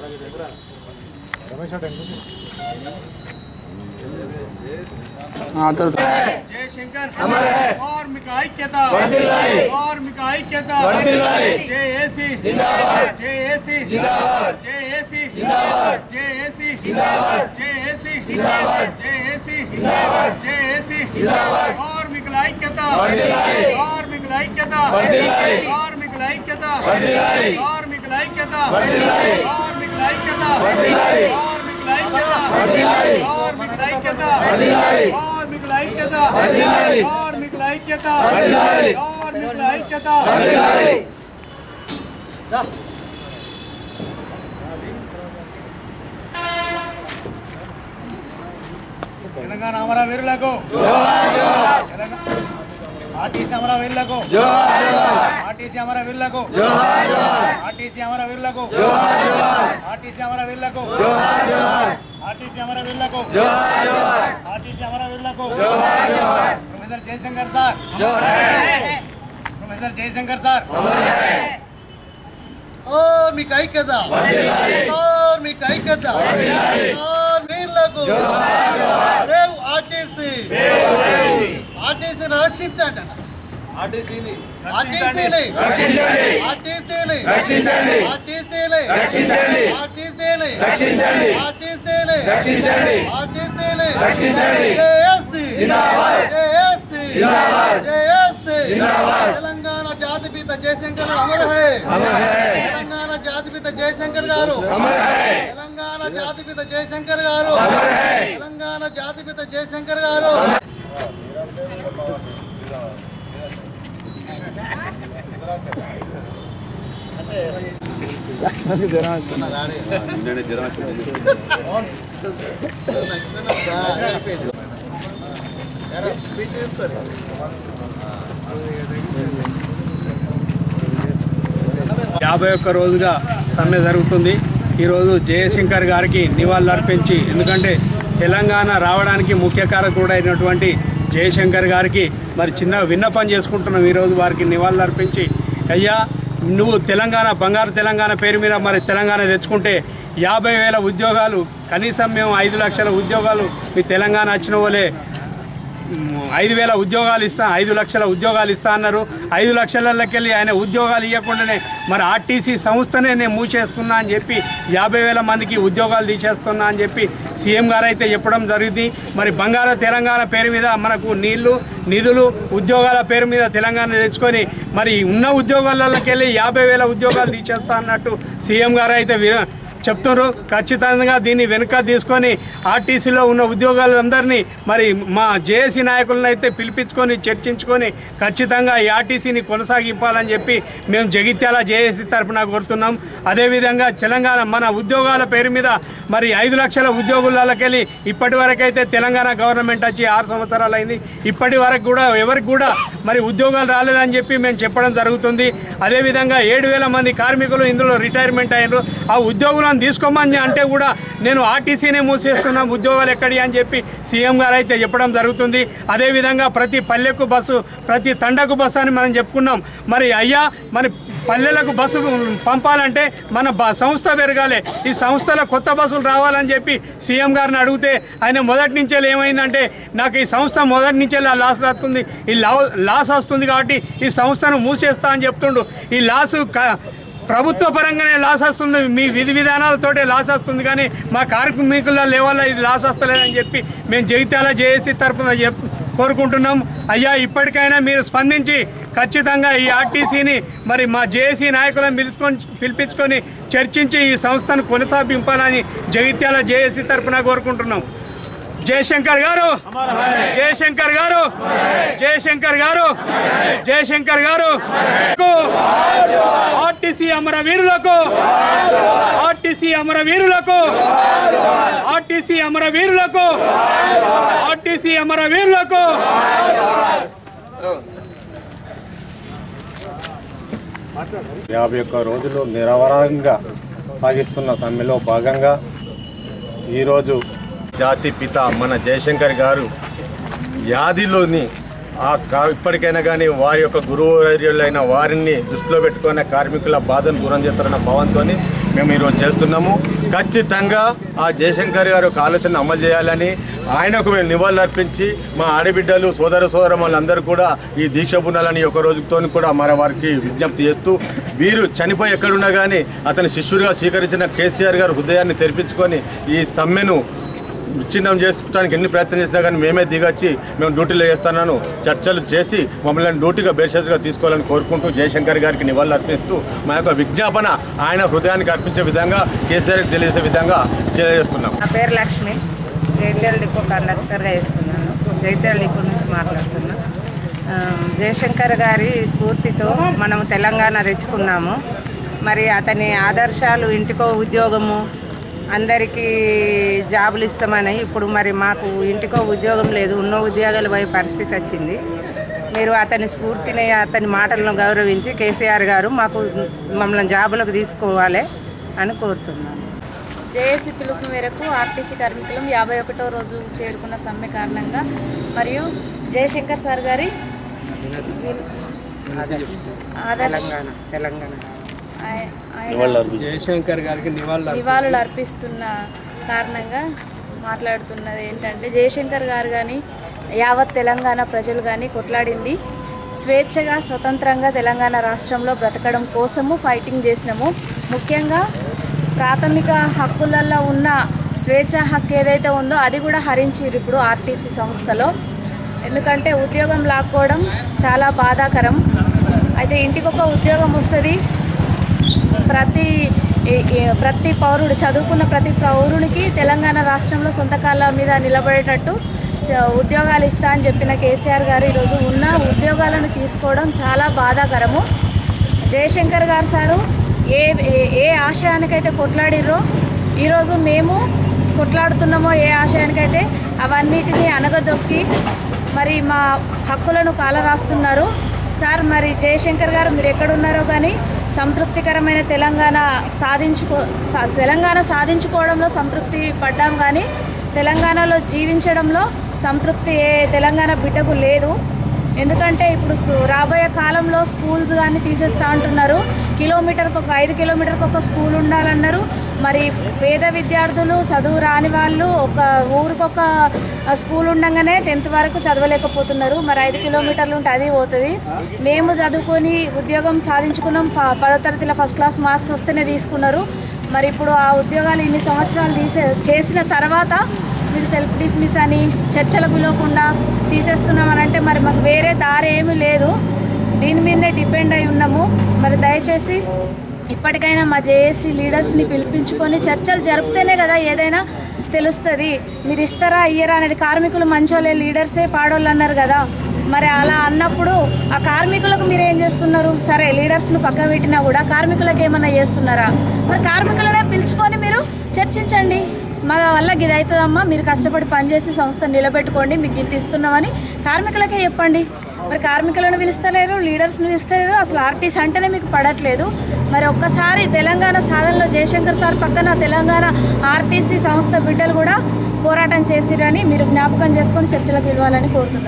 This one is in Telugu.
జయశంకర్ కార్మిక ఐక్యత కార్మిక ఐక్యత JAC JAC JAC JAC JAC JAC JAC కార్మికుల ఐక్యత కార్మికుల ఐక్యత కార్మికుల ఐక్యత కార్మికుల ఐక్యత కార్మికుల ఐక్యత కార్మికుల ఐక్యత కార్మికుల ఐక్యత కార్మికుల ఐక్యత కార్మికుల ఐక్యత కార్మికుల ఐక్యత తెలంగాణ అమరవీరులకు ఆర్టీసీ అమరవీరులకు ఆర్టీసీ అమరవీరులకు ఆర్టీసీ అమరవీరులకు ఆర్టీసీ అమరవీరులకు ఆర్టీసీ అమరవీరులకు ఆర్టీసీ అమరవీరులకు professor Jayashankar sir professor Jayashankar sir కార్మిక ఐక్యత కార్మిక ఐక్యత కార్మికులకు సేవ్ ఆర్టీసీ ఆర్టీసీని రక్షించండి ఆర్టీసీని ఆర్టీసీని ఆర్టీసీని ఆర్టీసీని ఆర్టీసీని ఆర్టీసీని జేఎస్సీ జేఎస్సీ జేఎస్సీ తెలంగాణ జాతిపిత జయశంకర్ అమర్ హై తెలంగాణ జాతిపిత జయశంకర్ గారు తెలంగాణ జాతిపిత జయశంకర్ గారు తెలంగాణ జాతిపిత జయశంకర్ గారు యాభై ఒక్క రోజుగా సమ్మె జరుగుతుంది ఈరోజు జయశంకర్ గారికి నివాళులు అర్పించి ఎందుకంటే తెలంగాణ రావడానికి ముఖ్య కారకుడు అయినటువంటి జయశంకర్ గారికి మరి చిన్న విన్నపం చేసుకుంటున్నాం ఈరోజు వారికి నివాళులు అర్పించి అయ్యా నువ్వు తెలంగాణ బంగారు తెలంగాణ పేరు మీద మరి తెలంగాణ తెచ్చుకుంటే యాభై వేల ఉద్యోగాలు కనీసం మేము ఐదు లక్షల ఉద్యోగాలు మీ తెలంగాణ వచ్చిన వాళ్ళే మ్, ఐదు వేల ఉద్యోగాలు ఇస్తా ఐదు లక్షల ఉద్యోగాలు ఇస్తా అన్నారు ఐదు లక్షలకెళ్ళి ఆయన ఉద్యోగాలు ఇవ్వకుండానే మరి ఆర్టీసీ సంస్థనే నేను మూసేస్తున్నా అని చెప్పి యాభై వేల మందికి ఉద్యోగాలు తీసేస్తున్నా అని చెప్పి సీఎం గారు అయితే చెప్పడం జరిగింది మరి బంగారు తెలంగాణ పేరు మీద మనకు నీళ్లు నిధులు ఉద్యోగాల పేరు మీద తెలంగాణ తెచ్చుకొని మరి ఉన్న ఉద్యోగాలకెళ్ళి యాభై వేల ఉద్యోగాలు తీసేస్తా అన్నట్టు సీఎం గారు అయితే వి- చెప్తున్నారు ఖచ్చితంగా దీన్ని వెనుక తీసుకొని ఆర్టీసీలో ఉన్న ఉద్యోగాలందరినీ మరి మా జేఏసీ నాయకులను అయితే పిలిపించుకొని చర్చించుకొని ఖచ్చితంగా ఈ ఆర్టీసీని కొనసాగింపాలని చెప్పి మేము జగిత్యాల జేఏసీ తరఫున కోరుతున్నాం అదేవిధంగా తెలంగాణ మన ఉద్యోగాల పేరు మీద మరి ఐదు లక్షల ఉద్యోగులకెళ్ళి ఇప్పటి వరకు అయితే తెలంగాణ గవర్నమెంట్ వచ్చి ఆరు సంవత్సరాలు అయింది ఇప్పటి వరకు కూడా ఎవరికి కూడా మరి ఉద్యోగాలు రాలేదని చెప్పి మేము చెప్పడం జరుగుతుంది అదేవిధంగా ఏడు వేల మంది కార్మికులు ఇందులో రిటైర్మెంట్ అయ్యారు ఆ ఉద్యోగులను తీసుకోమని అంటే కూడా నేను ఆర్టీసీనే మూసేస్తున్నాం ఉద్యోగాలు ఎక్కడి అని చెప్పి సీఎం గారు అయితే చెప్పడం జరుగుతుంది అదేవిధంగా ప్రతి పల్లెకు బస్సు ప్రతి తండకు బస్సు అని మనం చెప్పుకున్నాం మరి అయ్యా మరి పల్లెలకు బస్సు పంపాలంటే మన బ- సంస్థ పెరగాలి ఈ సంస్థలో కొత్త బస్సులు రావాలని చెప్పి సీఎం గారిని అడిగితే ఆయన మొదటి నుంచే ఏమైందంటే నాకు ఈ సంస్థ మొదటి నుంచే లా- లాస్ వస్తుంది ఈ లా లాస్ వస్తుంది కాబట్టి ఈ సంస్థను మూసేస్తా అని చెప్తుండు ఈ లాసు క- ప్రభుత్వ పరంగానే లాస్ వస్తుంది మీ విధి విధానాలతోటే లాస్ వస్తుంది కానీ మా కార్మికుల లెవెల్లో ఇది లాస్ వస్తలేదని చెప్పి మేము జగిత్యాల జేఏసీ తరఫున చెప్ కోరుకుంటున్నాం అయ్యా ఇప్పటికైనా మీరు స్పందించి ఖచ్చితంగా ఈ ఆర్టీసీని మరి మా జేఏసీ నాయకులను పిలుచుకొని పిలిపించుకొని చర్చించి ఈ సంస్థను కొనసాగింపాలని జగిత్యాల జేఏసీ తరఫున కోరుకుంటున్నాం జయశంకర్ గారు జయశంకర్ గారు జయశంకర్ గారు జయశంకర్ గారు ఆర్టీసీ అమర వీరులకు ఆర్టీసీ అమర వీరులకు ఆర్టీసీ అమర వీరులకు ఆర్టీసీ అమర వీరులకు యాభై ఒక్క రోజులు నిరవరంగా సాగిస్తున్న సమ్మెలో భాగంగా ఈరోజు జాతి పిత మన జయశంకర్ గారు వ్యాధిలోని ఆ కా ఇప్పటికైనా కానీ వారి యొక్క గురువర్యులైన వారిని దృష్టిలో పెట్టుకున్న కార్మికుల బాధను దూరం చేస్తారన్న భావంతో మేము ఈరోజు చేస్తున్నాము ఖచ్చితంగా ఆ జయశంకర్ గారు ఒక ఆలోచన అమలు చేయాలని ఆయనకు మేము నివాళులు అర్పించి మా ఆడబిడ్డలు సోదర సోదరమ్మలందరూ కూడా ఈ దీక్ష బునాలని ఒక రోజుతో కూడా మన వారికి విజ్ఞప్తి చేస్తూ వీరు చనిపోయి ఎక్కడున్నా కానీ అతని శిష్యుడిగా స్వీకరించిన కేసీఆర్ గారు హృదయాన్ని తెరిపించుకొని ఈ సమ్మెను విచ్ఛిన్నం చేసుకోవడానికి ఎన్ని ప్రయత్నం చేసినా కానీ మేమే దిగొచ్చి మేము డ్యూటీలో చేస్తున్నాను చర్చలు చేసి మమ్మల్ని డ్యూటీగా బేషరతుగా తీసుకోవాలని కోరుకుంటూ జయశంకర్ గారికి నివాళులు అర్పిస్తూ మా యొక్క విజ్ఞాపన ఆయన హృదయానికి అర్పించే విధంగా కేసీఆర్కి తెలియజేసే విధంగా తెలియజేస్తున్నాం నా పేరు లక్ష్మి జైత్యాల డిపో కండక్టర్గా చేస్తున్నాను జైత్యాల డిపో నుంచి మాట్లాడుతున్నా ఆ, జయశంకర్ గారి స్ఫూర్తితో మనం తెలంగాణ తెచ్చుకున్నాము మరి అతని ఆదర్శాలు ఇంటికో ఉద్యోగము అందరికీ జాబులు ఇస్తామని ఇప్పుడు మరి మాకు ఇంటికో ఉద్యోగం లేదు ఉన్న ఉద్యోగాలు పోయే పరిస్థితి వచ్చింది మీరు అతని స్ఫూర్తిని అతని మాటలను గౌరవించి కేసీఆర్ గారు మాకు మమ్మల్ని జాబులకు తీసుకోవాలి అని కోరుతున్నాను జేఏసీ పిలుపు మేరకు ఆర్టీసీ కార్మికులం యాభై ఒకటో రోజు చేరుకున్న సమ్మె కారణంగా మరియు జయశంకర్ సార్ గారి విన్- ఆదర్శ్ తెలంగాణ తెలంగాణ ఆయ- ఆయన జయశంకర్ గారికి నివాళులు నివాళులు అర్పిస్తున్న కారణంగా మాట్లాడుతున్నది ఏంటంటే జయశంకర్ గారు కానీ యావత్ తెలంగాణ ప్రజలు కానీ కొట్లాడింది స్వేచ్ఛగా స్వతంత్రంగా తెలంగాణ రాష్ట్రంలో బ్రతకడం కోసము ఫైటింగ్ చేసినాము ముఖ్యంగా ప్రాథమిక హక్కులలో ఉన్న స్వేచ్ఛ హక్కు ఏదైతే ఉందో అది కూడా హరించారు ఇప్పుడు ఆర్టీసీ సంస్థలో ఎందుకంటే ఉద్యోగం లాక్కోవడం చాలా బాధాకరం అయితే ఇంటికొక ఉద్యోగం వస్తుంది ప్రతి ఈ- ఈ ప్రతి పౌరుడు చదువుకున్న ప్రతి పౌరునికి తెలంగాణ రాష్ట్రంలో సొంత కాళ్ళ మీద నిలబడేటట్టు చ- ఉద్యోగాలు ఇస్తా అని చెప్పిన కేసీఆర్ గారు ఈరోజు ఉన్న ఉద్యోగాలను తీసుకోవడం చాలా బాధాకరము జయశంకర్ గారు సారు ఏ ఏ- ఏ ఆశయానికైతే కొట్లాడిర్రో ఈరోజు మేము కొట్లాడుతున్నామో ఏ ఆశయానికైతే అవన్నిటినీ అనగదొక్కి మరి మా హక్కులను కాలరాస్తున్నారు సార్ మరి జయశంకర్ గారు మీరు ఎక్కడున్నారో కానీ సంతృప్తికరమైన తెలంగాణ సాధించుకో సా- తెలంగాణ సాధించుకోవడంలో సంతృప్తి పడ్డాం కానీ తెలంగాణలో జీవించడంలో సంతృప్తి ఏ తెలంగాణ బిడ్డకు లేదు ఎందుకంటే ఇప్పుడు సు- రాబోయే కాలంలో స్కూల్స్ కానీ తీసేస్తా అంటున్నారు కిలోమీటర్కి ఒక ఐదు కిలోమీటర్కి ఒక స్కూల్ ఉండాలన్నారు మరి పేద విద్యార్థులు చదువు రాని వాళ్ళు ఒక ఊరికొక స్కూల్ ఉండగానే టెన్త్ వరకు చదవలేకపోతున్నారు మరి ఐదు కిలోమీటర్లు ఉంటే అది పోతుంది మేము చదువుకొని ఉద్యోగం సాధించుకున్నాం ఫ- పదో తరగతిలో ఫస్ట్ క్లాస్ మార్క్స్ వస్తేనే తీసుకున్నారు మరి ఇప్పుడు ఆ ఉద్యోగాలు ఇన్ని సంవత్సరాలు తీసే చేసిన తర్వాత మీరు సెల్ఫ్ డిస్మిస్ అని చర్చలకు పిలవకుండా తీసేస్తున్నామని అంటే మరి మాకు వేరే దారి ఏమీ లేదు దీని మీదనే డిపెండ్ అయి ఉన్నాము మరి దయచేసి ఇప్పటికైనా మా జేఏసీ లీడర్స్ని పిలిపించుకొని చర్చలు జరిపితేనే కదా ఏదైనా తెలుస్తుంది మీరు ఇస్తారా ఇయ్యరా అనేది కార్మికులు మంచోళ్ళే లీడర్సే పాడోళ్ళు అన్నారు కదా మరి అలా అన్నప్పుడు ఆ కార్మికులకు మీరు ఏం చేస్తున్నారు సరే లీడర్స్ను పక్క పెట్టినా కూడా కార్మికులకు ఏమన్నా చేస్తున్నారా మరి కార్మికులనే పిలుచుకొని మీరు చర్చించండి మా వల్ల ఇది అవుతుందమ్మా మీరు కష్టపడి పనిచేసి సంస్థ నిలబెట్టుకోండి మీకు ఇంత ఇస్తున్నామని కార్మికులకే చెప్పండి మరి కార్మికులను పిలుస్తలేరు లీడర్స్ని పిలుస్తలేరు అసలు ఆర్టీసీ అంటేనే మీకు పడట్లేదు మరి ఒక్కసారి తెలంగాణ సాధనలో జయశంకర్ సార్ పక్కన తెలంగాణ ఆర్టీసీ సంస్థ బిడ్డలు కూడా పోరాటం చేసిరని మీరు జ్ఞాపకం చేసుకొని చర్చలకు పిలవాలని కోరుతున్నాను